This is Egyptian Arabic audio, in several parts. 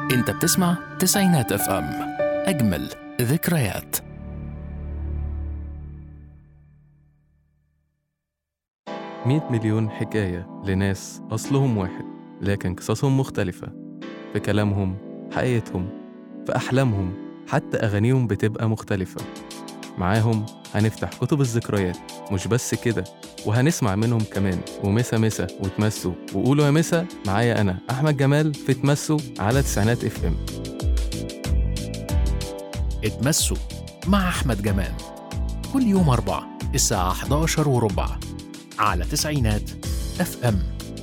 انت بتسمع تسعينات اف ام اجمل ذكريات مئة مليون حكاية لناس أصلهم واحد لكن قصصهم مختلفة في كلامهم حقيقتهم في أحلامهم حتى أغانيهم بتبقى مختلفة معاهم هنفتح كتب الذكريات مش بس كده وهنسمع منهم كمان ومسا مسا وتمسوا وقولوا يا مسا معايا أنا أحمد جمال في تمسوا على تسعينات اف ام اتمسوا مع احمد جمال كل يوم اربع الساعة 11 وربع على تسعينات اف ام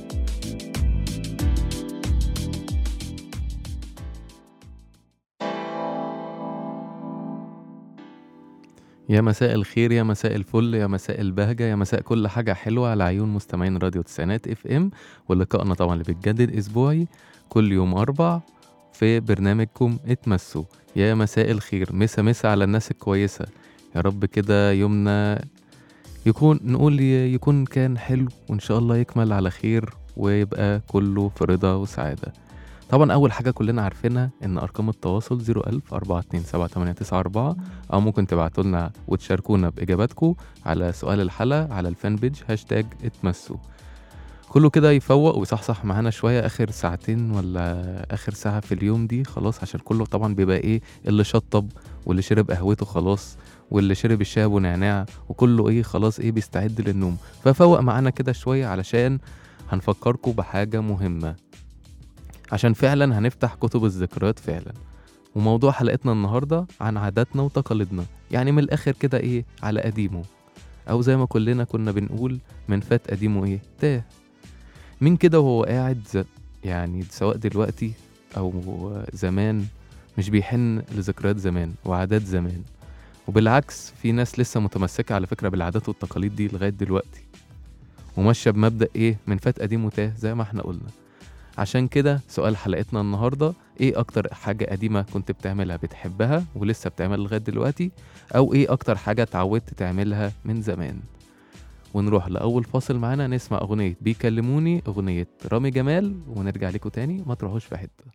يا مساء الخير يا مساء الفل يا مساء البهجة يا مساء كل حاجة حلوة على عيون مستمعين راديو تسعينات اف ام ولقائنا طبعا اللي بيتجدد اسبوعي كل يوم اربع في برنامجكم اتمسوا يا مساء الخير مسا مسا على الناس الكويسة يا رب كده يومنا يكون نقول ي- يكون كان حلو وان شاء الله يكمل على خير ويبقى كله في رضا وسعادة طبعا اول حاجة كلنا عارفينها ان ارقام التواصل 01000 427 او ممكن تبعتوا لنا وتشاركونا باجاباتكم على سؤال الحلقة على الفان بيج هاشتاج اتمسوا كله كده يفوق ويصحصح معانا شوية آخر ساعتين ولا آخر ساعة في اليوم دي خلاص عشان كله طبعا بيبقى إيه اللي شطب واللي شرب قهوته خلاص واللي شرب الشاي ابو نعناع وكله ايه خلاص ايه بيستعد للنوم ففوق معانا كده شويه علشان هنفكركم بحاجه مهمه عشان فعلا هنفتح كتب الذكريات فعلا وموضوع حلقتنا النهارده عن عاداتنا وتقاليدنا يعني من الاخر كده ايه على قديمه او زي ما كلنا كنا بنقول من فات قديمه ايه تاه مين كده وهو قاعد ز... يعني سواء دلوقتي او زمان مش بيحن لذكريات زمان وعادات زمان وبالعكس في ناس لسه متمسكة على فكرة بالعادات والتقاليد دي لغاية دلوقتي وماشية بمبدأ إيه من فات قديم وتاه زي ما احنا قلنا عشان كده سؤال حلقتنا النهاردة إيه أكتر حاجة قديمة كنت بتعملها بتحبها ولسه بتعملها لغاية دلوقتي أو إيه أكتر حاجة اتعودت تعملها من زمان ونروح لأول فاصل معانا نسمع أغنية بيكلموني أغنية رامي جمال ونرجع لكم تاني ما تروحوش في حتة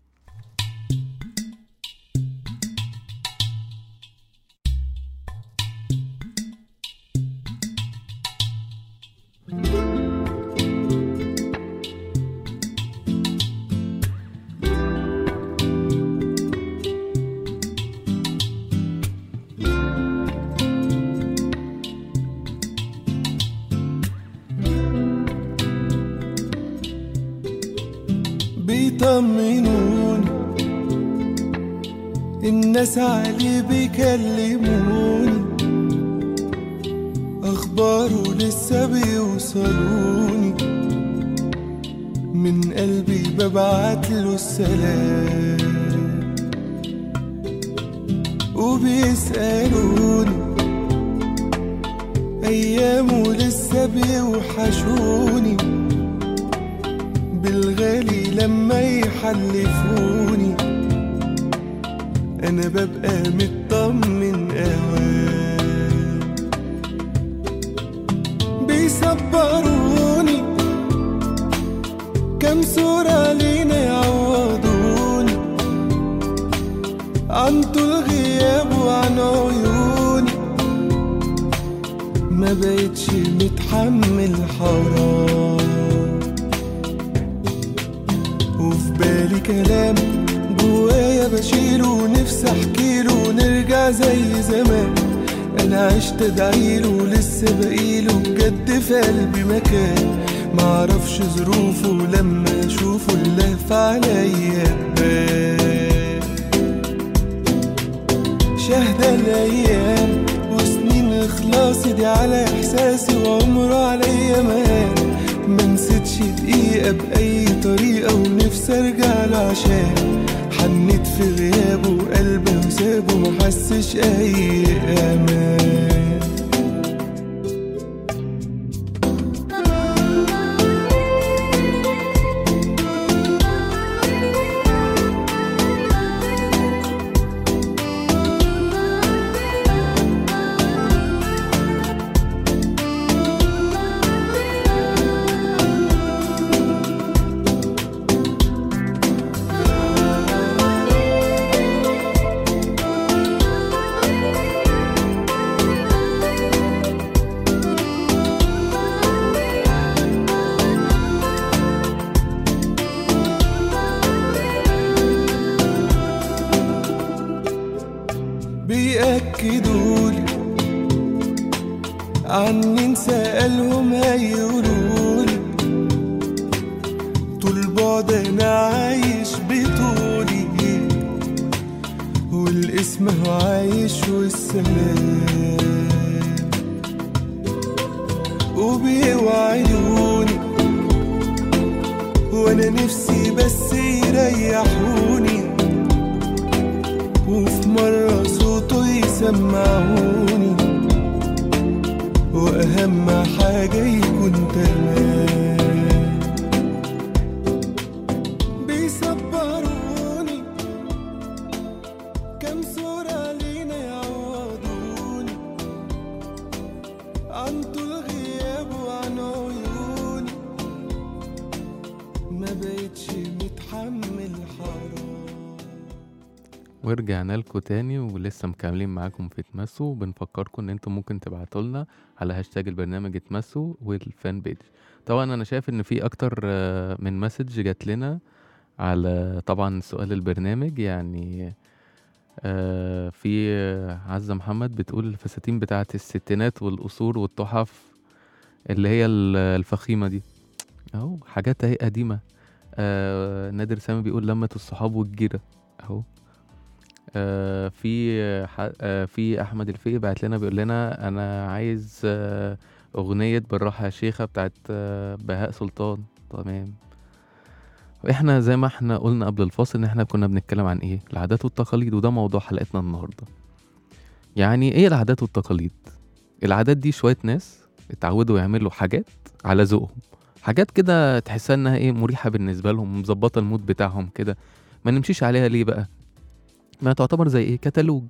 بيطمنوني الناس علي بيكلموني اخباره لسه بيوصلوني من قلبي ببعت له السلام وبيسألوني أيامه لسه بيوحشوني بالغالي لما يحلفوني انا ببقى مطمن اوام بيصبروني كم صورة لينا يعوضوني عن طول غياب وعن عيوني ما بقتش متحمل حرام وفي بالي كلام جوايا بشيله ونفسي احكيله ونرجع زي زمان انا عشت ادعيله لسه بقيله بجد في قلبي مكان معرفش ظروفه لما اشوفه اللهف عليا تبان شاهدة الايام وسنين اخلاصي دي على احساسي وعمره عليا مان ما نسيتش دقيقة بأي طريقة ونفسي ارجع له عشان حنيت في غيابه وقلبي وسابه محسش أي أمان ما هو عايش والسلام وبيوعدوني وانا نفسي بس يريحوني وفي مرة صوته يسمعوني وأهم حاجة يكون تمام بيصبروني كم صورة لينا يعوضوني عن طول غياب وعن عيوني ما بقتش متحمل حرام ورجعنا لكم تاني ولسه مكملين معاكم في اتمسوا وبنفكركم ان انتم ممكن تبعتوا لنا على هاشتاج البرنامج اتمسوا والفان بيج طبعا انا شايف ان في اكتر آه، من مسج جات لنا على طبعا سؤال البرنامج يعني آه، في آه، عزة محمد بتقول الفساتين بتاعت الستينات والقصور والتحف اللي هي ال- الفخيمة دي اهو حاجات اهي قديمة آه نادر سامي بيقول لمة الصحاب والجيرة اهو آه في آه، ح- آه في احمد الفقي بعت لنا بيقول لنا انا عايز آه اغنيه بالراحه يا شيخه بتاعت آه بهاء سلطان تمام واحنا زي ما احنا قلنا قبل الفاصل ان احنا كنا بنتكلم عن ايه العادات والتقاليد وده موضوع حلقتنا النهارده يعني ايه العادات والتقاليد العادات دي شويه ناس اتعودوا يعملوا حاجات على ذوقهم حاجات كده تحسها انها ايه مريحه بالنسبه لهم مظبطه المود بتاعهم كده ما نمشيش عليها ليه بقى ما تعتبر زي ايه كتالوج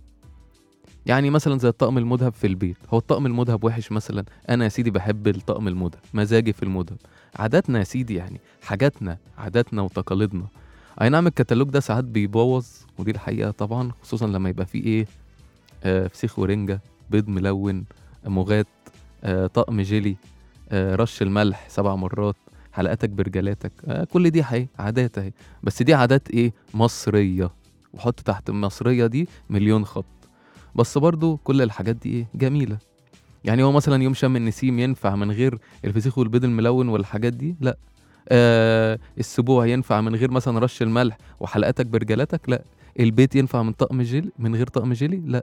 يعني مثلا زي الطقم المذهب في البيت هو الطقم المذهب وحش مثلا انا يا سيدي بحب الطقم المذهب مزاجي في المذهب عاداتنا يا سيدي يعني حاجاتنا عاداتنا وتقاليدنا اي نعم الكتالوج ده ساعات بيبوظ ودي الحقيقه طبعا خصوصا لما يبقى فيه ايه آه فسيخ ورنجه بيض ملون مغات آه طقم جيلي آه رش الملح سبع مرات حلقاتك برجلاتك آه كل دي حقيقة عادات اهي بس دي عادات ايه مصريه وحط تحت المصرية دي مليون خط بس برضو كل الحاجات دي ايه جميلة يعني هو مثلا يوم شم النسيم ينفع من غير الفسيخ والبيض الملون والحاجات دي لا آه السبوع ينفع من غير مثلا رش الملح وحلقاتك برجلاتك لا البيت ينفع من طقم جيلي من غير طقم جيلي لا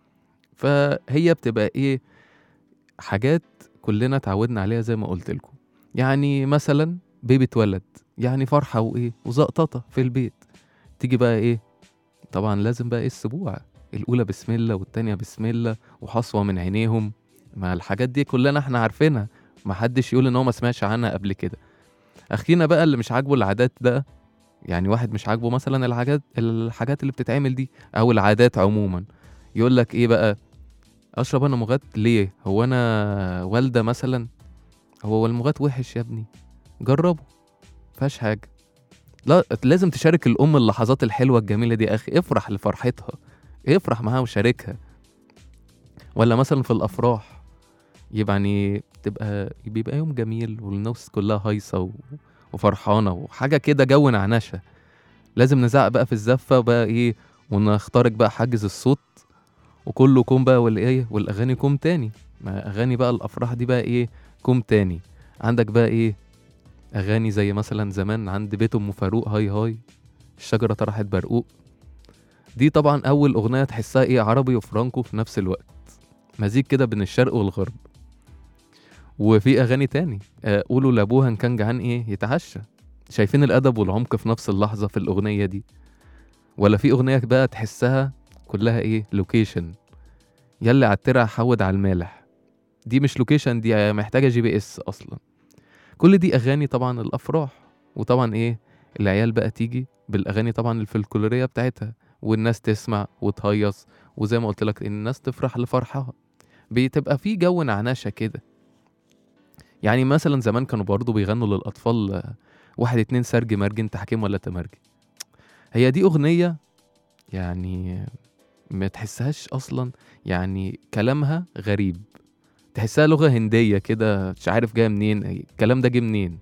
فهي بتبقى ايه حاجات كلنا اتعودنا عليها زي ما قلت لكم يعني مثلا بيبي اتولد يعني فرحة وايه وزقططة في البيت تيجي بقى ايه طبعا لازم بقى ايه السبوع الاولى بسم الله والتانية بسم الله وحصوة من عينيهم ما الحاجات دي كلنا احنا عارفينها ما حدش يقول ان هو ما سمعش عنها قبل كده اخينا بقى اللي مش عاجبه العادات ده يعني واحد مش عاجبه مثلا الحاجات الحاجات اللي بتتعمل دي او العادات عموما يقول لك ايه بقى اشرب انا مغات ليه هو انا والده مثلا هو المغات وحش يا ابني جربه مفيهاش حاجه لا لازم تشارك الام اللحظات الحلوه الجميله دي يا اخي افرح لفرحتها افرح معاها وشاركها ولا مثلا في الافراح يبقى يعني تبقى بيبقى يوم جميل والناس كلها هايصه و... وفرحانه وحاجه كده جو نعنشه لازم نزعق بقى في الزفه بقى ايه ونخترق بقى حاجز الصوت وكله كوم بقى والايه والاغاني كوم تاني ما اغاني بقى الافراح دي بقى ايه كوم تاني عندك بقى ايه اغاني زي مثلا زمان عند بيت ام فاروق هاي هاي الشجره طرحت برقوق دي طبعا اول اغنيه تحسها ايه عربي وفرانكو في نفس الوقت مزيج كده بين الشرق والغرب وفي اغاني تاني آه، قولوا لابوها ان كان جعان ايه يتعشى شايفين الادب والعمق في نفس اللحظه في الاغنيه دي ولا في اغنيه بقى تحسها كلها ايه لوكيشن يلا على الترع حود على المالح دي مش لوكيشن دي محتاجه جي بي اس اصلا كل دي اغاني طبعا الافراح وطبعا ايه العيال بقى تيجي بالاغاني طبعا الفلكلوريه بتاعتها والناس تسمع وتهيص وزي ما قلت لك الناس تفرح لفرحها بتبقى في جو نعناشه كده يعني مثلا زمان كانوا برضو بيغنوا للاطفال آه، واحد اتنين سرج مرج انت حكيم ولا تمرجي هي دي اغنيه يعني ما تحسهاش اصلا يعني كلامها غريب تحسها لغه هنديه كده مش عارف جايه منين الكلام ده جه منين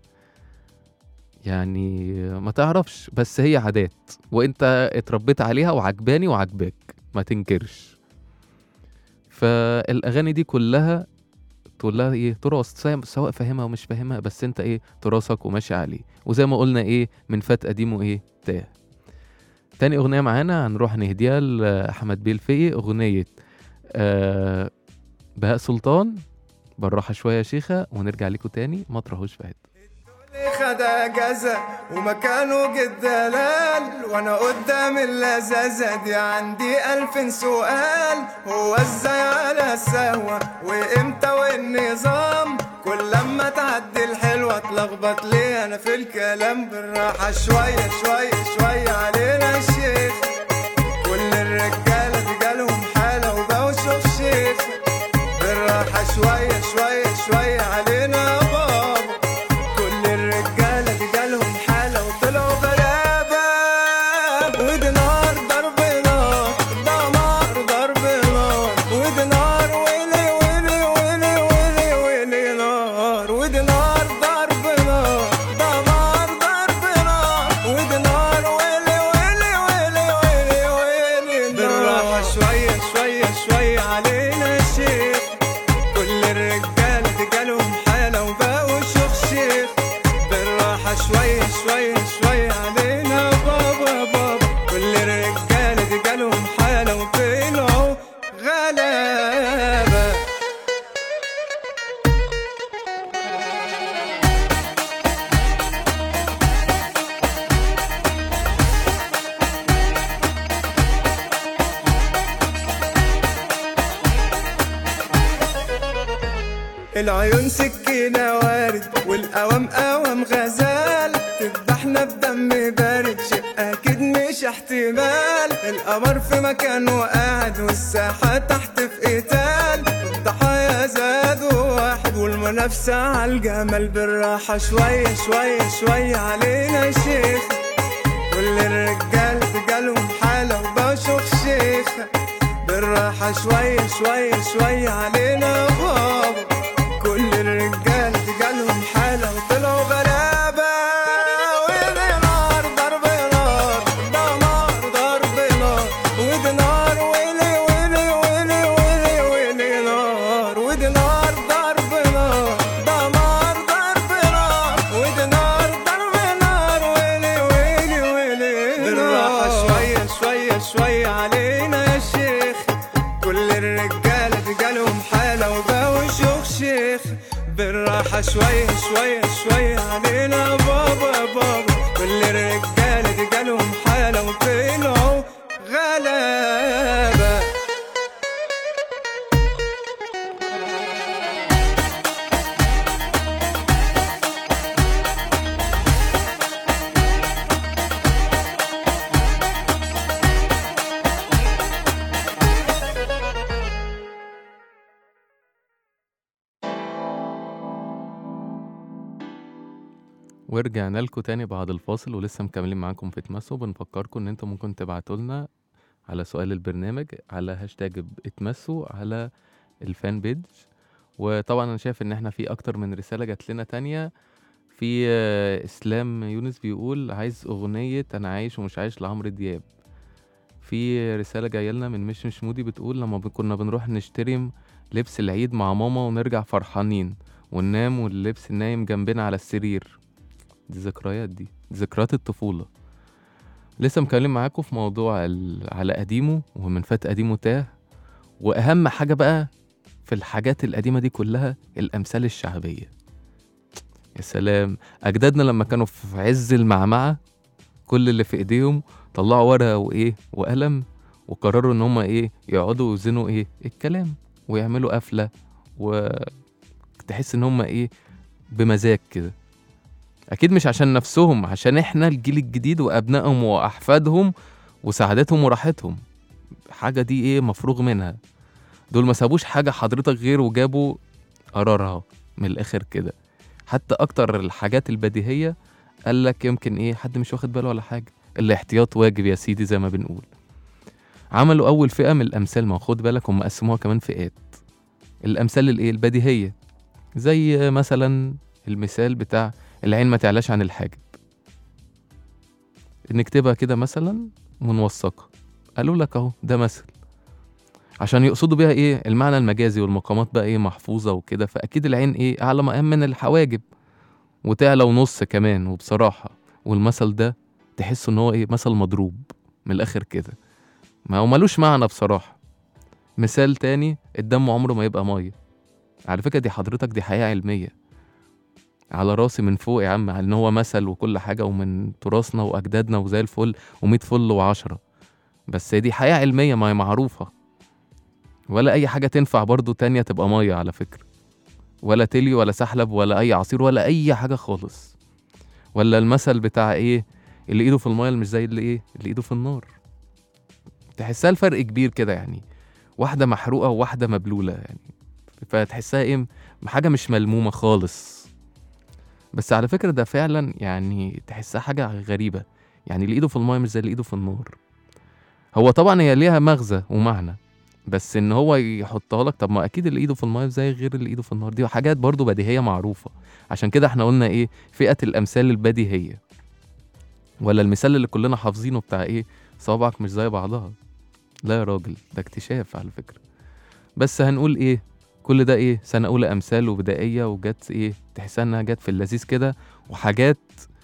يعني ما تعرفش بس هي عادات وانت اتربيت عليها وعجباني وعجباك ما تنكرش فالاغاني دي كلها تقول لها ايه تراث سواء- سواء فاهمها ومش فاهمها بس انت ايه تراثك وماشي عليه وزي ما قلنا ايه من فات قديم وايه تاه تاني اغنيه معانا هنروح نهديها لاحمد بيه الفقي اغنيه آه بهاء سلطان بالراحه شويه يا شيخه ونرجع لكم تاني ما تروحوش في حته خد اجازة ومكانه جد دلال وانا قدام اللذاذة دي عندي الف سؤال هو ازاي على السهوة وامتى والنظام كل لما تعدي الحلوة اتلخبط ليه انا في الكلام بالراحة شوية شوية شوية علينا الشيخ كل الرجالة دي جالهم حالة وبقوا شوف شيخ بالراحة شوية شوية شوية علينا يا بابا كل الرجالة دي جالهم حالة وطلعوا غلابة ودي نار ضرب نار دمار ضرب نار ودي نار ويلي ويلي ويلي ويلي ويلي نار ودي نار ضرب نار دمار ضرب نار ودي نار ويلي ويلي ويلي ويلي ويلي نار بالراحة شوية شوية شوية علينا الشيخ كل الرجالة دي جالهم حالة وبقوا شيخ شيخ بالراحة شوية شوية شوية علينا بابا بابا كل الرجالة دي جالهم حالة وطلعوا غلابة العيون سكينة وارد والقوام قوام غزال تذبحنا بدم بارد شيء أكيد مش احتمال القمر في مكانه قاعد والساحة تحت في قتال الضحايا زادوا واحد والمنافسة على الجمال بالراحة شوية شوية شوية علينا شيخ كل الرجال جالهم حالة وبشوف شيخ بالراحة شوية شوية شوية علينا بابا كل الرجال جالهم حالة وطلعوا غلابة ودي نار ضرب نار دمار ضرب نار ودي نار ويلي ويلي ويلي ويلي ويلي نار ودي نار ضرب نار دمار ضرب نار ودي نار ضرب نار ويلي ويلي ويلي بالراحة شوية شوية شوية علينا يا شيخ كل الرجالة دي جالهم حالة وبقوا شيوخ شيخ بالراحة شوية شوية شوية علينا بابا بابا كل الرجالة دي جالهم حالة وطلعوا غلابة ورجعنا لكم تاني بعد الفاصل ولسه مكملين معاكم في اتمسوا بنفكركم ان انتم ممكن تبعتوا لنا على سؤال البرنامج على هاشتاج اتمسوا على الفان بيج وطبعا انا شايف ان احنا في اكتر من رسالة جات لنا تانية في آه، اسلام يونس بيقول عايز اغنية انا عايش ومش عايش لعمرو دياب في رسالة جاية لنا من مش مش مودي بتقول لما ب- كنا بنروح نشتري لبس العيد مع ماما ونرجع فرحانين وننام واللبس نايم جنبنا على السرير دي ذكريات دي ذكريات الطفولة لسه مكلم معاكم في موضوع ال- على قديمه ومن فات قديمه تاه وأهم حاجة بقى في الحاجات القديمة دي كلها الأمثال الشعبية يا سلام أجدادنا لما كانوا في عز المعمعة كل اللي في إيديهم طلعوا ورقة وإيه وقلم وقرروا إن هما إيه يقعدوا يوزنوا إيه الكلام ويعملوا قفلة وتحس إن هما إيه بمزاج كده اكيد مش عشان نفسهم عشان احنا الجيل الجديد وابنائهم واحفادهم وسعادتهم وراحتهم حاجه دي ايه مفروغ منها دول ما سابوش حاجه حضرتك غير وجابوا قرارها من الاخر كده حتى اكتر الحاجات البديهيه قال لك يمكن ايه حد مش واخد باله ولا حاجه الاحتياط واجب يا سيدي زي ما بنقول عملوا اول فئه من الامثال ما هو خد بالك هم قسموها كمان فئات الامثال الايه البديهيه زي مثلا المثال بتاع العين ما تعلاش عن الحاجب نكتبها كده مثلا ونوثقها قالوا لك اهو ده مثل عشان يقصدوا بيها ايه المعنى المجازي والمقامات بقى ايه محفوظه وكده فاكيد العين ايه اعلى مقام من الحواجب وتعلى ونص كمان وبصراحه والمثل ده تحس ان هو ايه مثل مضروب من الاخر كده ما هو ملوش معنى بصراحه مثال تاني الدم عمره ما يبقى ميه على فكره دي حضرتك دي حقيقه علميه على راسي من فوق يا عم ان هو مثل وكل حاجه ومن تراثنا واجدادنا وزي الفل ومية فل وعشرة بس دي حقيقه علميه ما هي معروفه ولا اي حاجه تنفع برضو تانية تبقى ميه على فكره ولا تلي ولا سحلب ولا اي عصير ولا اي حاجه خالص ولا المثل بتاع ايه اللي ايده في الميه مش زي اللي ايه اللي ايده في النار تحسها الفرق كبير كده يعني واحده محروقه وواحده مبلوله يعني فتحسها ايه حاجه مش ملمومه خالص بس على فكره ده فعلا يعني تحسها حاجه غريبه يعني اللي ايده في الميه مش زي اللي ايده في النار هو طبعا هي ليها مغزى ومعنى بس ان هو يحطها لك طب ما اكيد اللي ايده في الميه زي غير اللي ايده في النار دي حاجات برضو بديهيه معروفه عشان كده احنا قلنا ايه فئه الامثال البديهيه ولا المثال اللي كلنا حافظينه بتاع ايه صوابعك مش زي بعضها لا يا راجل ده اكتشاف على فكره بس هنقول ايه كل ده ايه سنه اولى امثال وبدائيه وجت ايه تحسها انها جت في اللذيذ كده وحاجات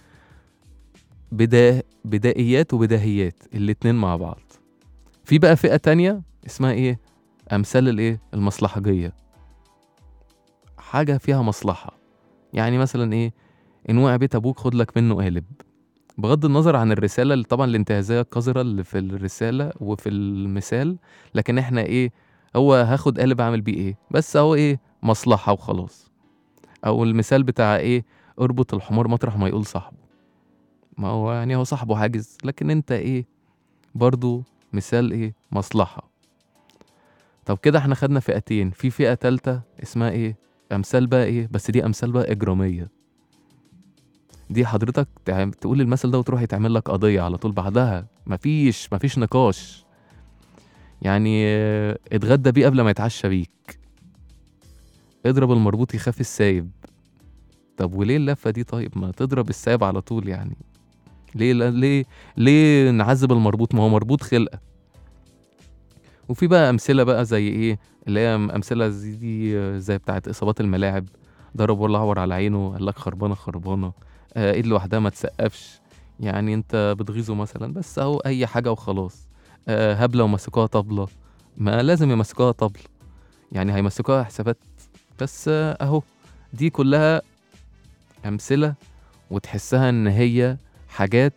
بدا بدائيات وبداهيات الاتنين مع بعض في بقى فئه تانية اسمها ايه امثال الايه المصلحجيه حاجه فيها مصلحه يعني مثلا ايه ان وقع بيت ابوك خد لك منه قالب بغض النظر عن الرساله اللي طبعا الانتهازيه القذره اللي في الرساله وفي المثال لكن احنا ايه هو هاخد قالب اعمل بيه ايه بس هو ايه مصلحه وخلاص او المثال بتاع ايه اربط الحمار مطرح ما يقول صاحبه ما هو يعني هو صاحبه حاجز لكن انت ايه برضو مثال ايه مصلحه طب كده احنا خدنا فئتين في فئه تالتة اسمها ايه امثال بقى ايه بس دي امثال بقى اجراميه دي حضرتك تعم- تقول المثل ده وتروح يتعمل لك قضيه على طول بعدها مفيش مفيش نقاش يعني آه، اتغدى بيه قبل ما يتعشى بيك اضرب المربوط يخاف السايب طب وليه اللفه دي طيب ما تضرب السايب على طول يعني ليه لا- ليه ليه نعذب المربوط ما هو مربوط خلقه وفي بقى امثله بقى زي ايه اللي هي امثله زي دي آه، زي بتاعه اصابات الملاعب ضرب ولا عور على عينه قال لك خربانه خربانه آه، ايد لوحدها ما تسقفش يعني انت بتغيظه مثلا بس اهو اي حاجه وخلاص آه، هبله ومسكوها طبله ما لازم يمسكوها طبل يعني هيمسكوها حسابات بس آه، اهو دي كلها امثله وتحسها ان هي حاجات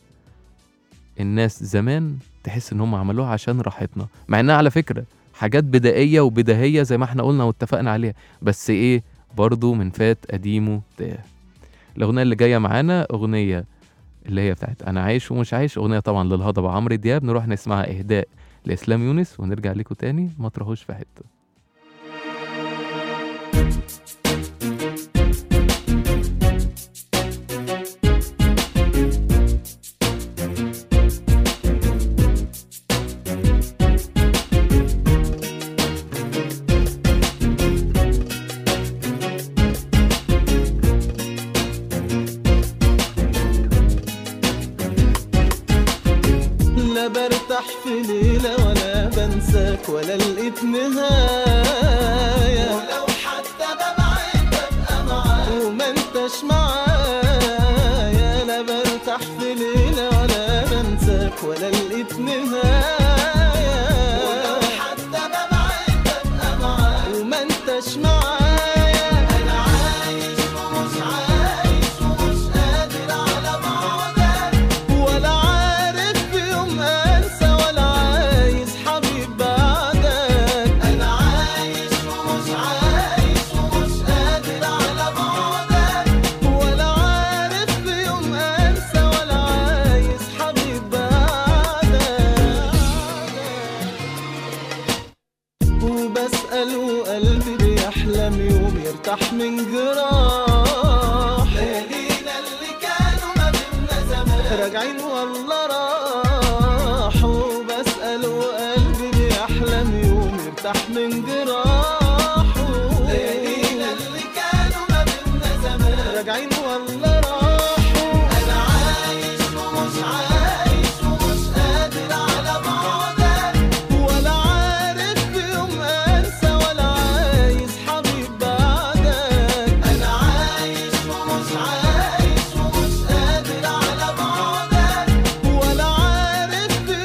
الناس زمان تحس ان هم عملوها عشان راحتنا مع انها على فكره حاجات بدائيه وبداهيه زي ما احنا قلنا واتفقنا عليها بس ايه برضو من فات قديمه تاه الاغنيه اللي جايه معانا اغنيه اللي هي بتاعت انا عايش ومش عايش اغنيه طبعا للهضبه عمرو دياب نروح نسمعها اهداء لاسلام يونس ونرجع لكم تاني ما تروحوش في حته لا برتاح في ليلة ولا بنساك ولا لقيت نهاية ولو حتى ببعد ببقى معاك وما انتش معايا لا برتاح في ليلة ولا بنساك ولا لقيت نهاية ولو حتى ببعد ببقى معاك وما انتش معايا انا عايش ومش عايش ومش قادر على بعدك ولا عارف في يوم انسى ولا عايز حبيب بعدك انا عايش ومش عايش ومش قادر على بعدك ولا عارف في يوم انسى ولا عايز حبيب بعدك وبسأل وقلبي بيحلم يوم يرتاح من جراح ليالينا اللي كانوا ما بينا زمان راجعين والله راحوا بسأل وقلبي بيحلم يوم يرتاح من جراحه ليالينا اللي كانوا ما بينا زمان راجعين والله راحوا انا عايش ومش عايش ومش قادر على بعدك ولا عارف في يوم انسى ولا عايز حبيب بعدك انا عايش ومش عايش ومش قادر على بعدك ولا عارف في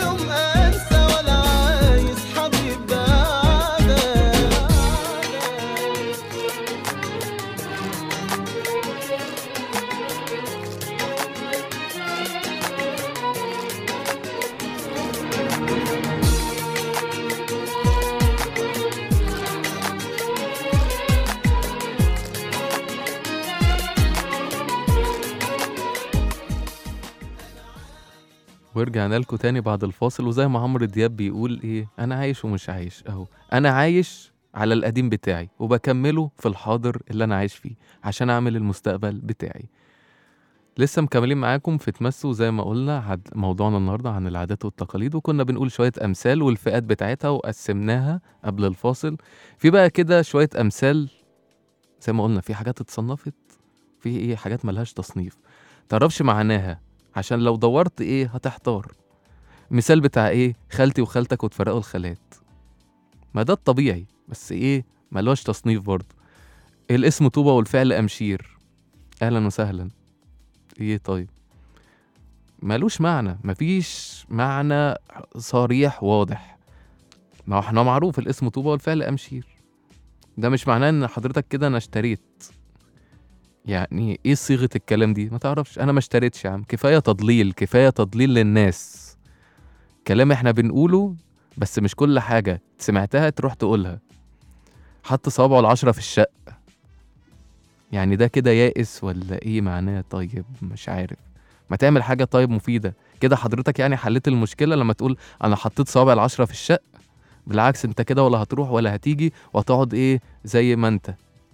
ورجعنا لكم تاني بعد الفاصل وزي ما عمرو دياب بيقول ايه انا عايش ومش عايش اهو انا عايش على القديم بتاعي وبكمله في الحاضر اللي انا عايش فيه عشان اعمل المستقبل بتاعي لسه مكملين معاكم في تمسوا زي ما قلنا عد موضوعنا النهارده عن العادات والتقاليد وكنا بنقول شويه امثال والفئات بتاعتها وقسمناها قبل الفاصل في بقى كده شويه امثال زي ما قلنا في حاجات اتصنفت في ايه حاجات ملهاش تصنيف تعرفش معناها عشان لو دورت ايه هتحتار مثال بتاع ايه خالتي وخالتك وتفرقوا الخالات ما ده الطبيعي بس ايه ملوش تصنيف برضه الاسم طوبة والفعل أمشير أهلا وسهلا ايه طيب ملوش معنى مفيش معنى صريح واضح ما هو احنا معروف الاسم طوبة والفعل أمشير ده مش معناه ان حضرتك كده انا اشتريت يعني ايه صيغة الكلام دي ما تعرفش انا ما اشتريتش يا عم كفاية تضليل كفاية تضليل للناس كلام احنا بنقوله بس مش كل حاجة سمعتها تروح تقولها حط صوابعه العشرة في الشق يعني ده كده يائس ولا ايه معناه طيب مش عارف ما تعمل حاجة طيب مفيدة كده حضرتك يعني حليت المشكلة لما تقول انا حطيت صوابع العشرة في الشق بالعكس انت كده ولا هتروح ولا هتيجي وهتقعد ايه زي ما انت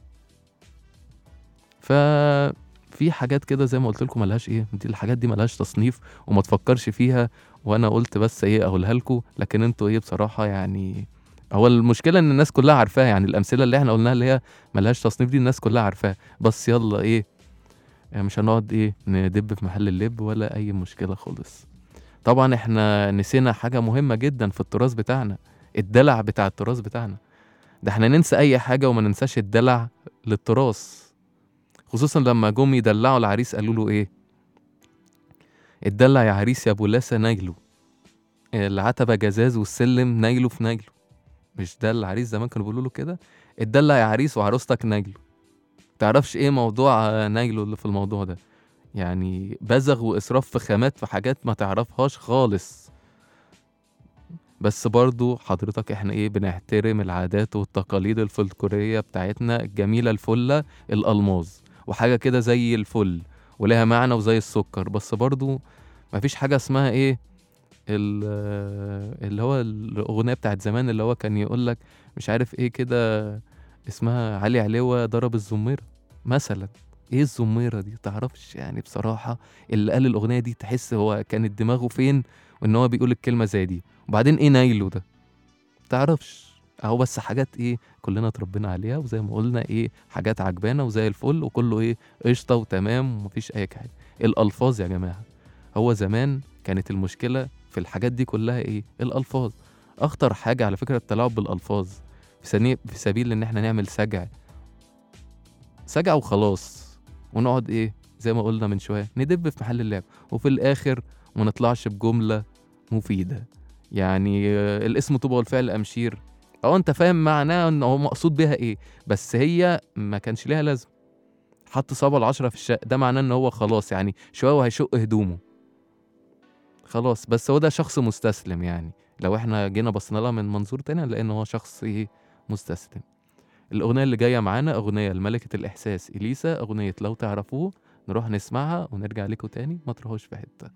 ففي حاجات كده زي ما قلت لكم ملهاش ايه دي الحاجات دي ملهاش تصنيف وما تفكرش فيها وانا قلت بس ايه اقولها لكم لكن انتوا ايه بصراحه يعني هو المشكله ان الناس كلها عارفاها يعني الامثله اللي احنا قلناها اللي هي ملهاش تصنيف دي الناس كلها عارفاها بس يلا ايه يعني مش هنقعد ايه ندب في محل اللب ولا اي مشكله خالص طبعا احنا نسينا حاجه مهمه جدا في التراث بتاعنا الدلع بتاع التراث بتاعنا ده احنا ننسى اي حاجه وما ننساش الدلع للتراث خصوصا لما جم يدلعوا العريس قالوا له ايه اتدلع يا عريس يا ابو لاسه نايله العتبه جزاز والسلم نايله في نايله مش ده العريس زمان كانوا بيقولوا له كده اتدلع يا عريس وعروستك نايله تعرفش ايه موضوع آه، نايله اللي في الموضوع ده يعني بزغ واسراف في خامات في حاجات ما تعرفهاش خالص بس برضو حضرتك احنا ايه بنحترم العادات والتقاليد الفلكلورية بتاعتنا الجميلة الفلة الألماظ وحاجة كده زي الفل ولها معنى وزي السكر بس برضو مفيش حاجة اسمها ايه ال- اللي هو الأغنية بتاعت زمان اللي هو كان يقول لك مش عارف ايه كده اسمها علي علوة ضرب الزميرة مثلا ايه الزميرة دي تعرفش يعني بصراحة اللي قال الأغنية دي تحس هو كانت دماغه فين وان هو بيقول الكلمة زي دي وبعدين ايه نايله ده تعرفش اهو بس حاجات ايه كلنا اتربينا عليها وزي ما قلنا ايه حاجات عجبانه وزي الفل وكله ايه قشطه وتمام ومفيش اي حاجه الالفاظ يا جماعه هو زمان كانت المشكله في الحاجات دي كلها ايه الالفاظ اخطر حاجه على فكره التلاعب بالالفاظ في, سني... في سبيل ان احنا نعمل سجع سجع وخلاص ونقعد ايه زي ما قلنا من شويه ندب في محل اللعب وفي الاخر ما نطلعش بجمله مفيده يعني آه، الاسم طوبى والفعل امشير اه انت فاهم معناه ان هو مقصود بيها ايه بس هي ما كانش ليها لازمه حط صابع العشرة في الشق ده معناه ان هو خلاص يعني شويه وهيشق هدومه خلاص بس هو ده شخص مستسلم يعني لو احنا جينا بصينا لها من منظور تاني هنلاقي ان هو شخص ايه مستسلم الاغنيه اللي جايه معانا اغنيه لملكه الاحساس اليسا اغنيه لو تعرفوه نروح نسمعها ونرجع لكم تاني ما تروحوش في حته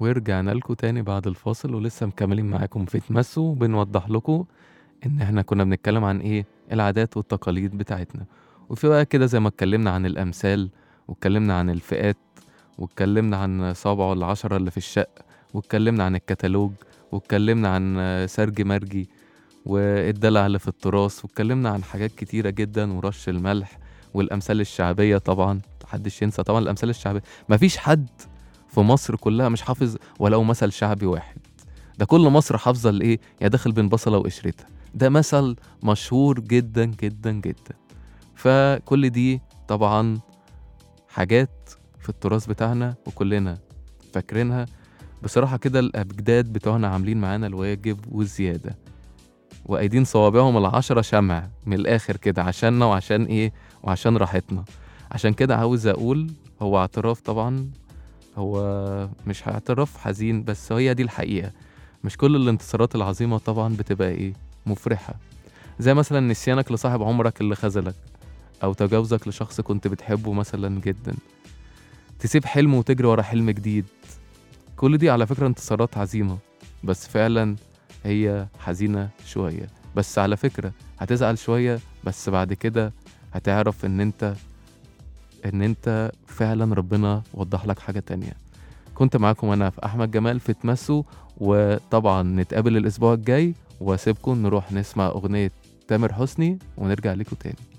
ورجعنا لكم تاني بعد الفاصل ولسه مكملين معاكم في تمسوا بنوضح لكم ان احنا كنا بنتكلم عن ايه العادات والتقاليد بتاعتنا وفي بقى كده زي ما اتكلمنا عن الامثال واتكلمنا عن الفئات واتكلمنا عن صابعه العشرة اللي في الشق واتكلمنا عن الكتالوج واتكلمنا عن سرج مرجي والدلع اللي في التراث واتكلمنا عن حاجات كتيرة جدا ورش الملح والأمثال الشعبية طبعا محدش ينسى طبعا الأمثال الشعبية مفيش حد في مصر كلها مش حافظ ولو مثل شعبي واحد ده كل مصر حافظة الإيه يا داخل بين بصلة وقشرتها ده مثل مشهور جدا جدا جدا فكل دي طبعا حاجات في التراث بتاعنا وكلنا فاكرينها بصراحة كده الأجداد بتوعنا عاملين معانا الواجب والزيادة وأيدين صوابعهم العشرة شمع من الآخر كده عشاننا وعشان إيه وعشان راحتنا عشان كده عاوز أقول هو اعتراف طبعا هو مش اعتراف حزين بس هي دي الحقيقة مش كل الانتصارات العظيمة طبعا بتبقى إيه مفرحة زي مثلا نسيانك لصاحب عمرك اللي خذلك أو تجاوزك لشخص كنت بتحبه مثلا جدا تسيب حلم وتجري ورا حلم جديد كل دي على فكرة انتصارات عظيمة بس فعلا هي حزينة شوية بس على فكرة هتزعل شوية بس بعد كده هتعرف ان انت ان انت فعلا ربنا وضح لك حاجة تانية كنت معاكم انا في احمد جمال في تمسوا وطبعا نتقابل الاسبوع الجاي واسيبكم نروح نسمع اغنية تامر حسني ونرجع لكم تاني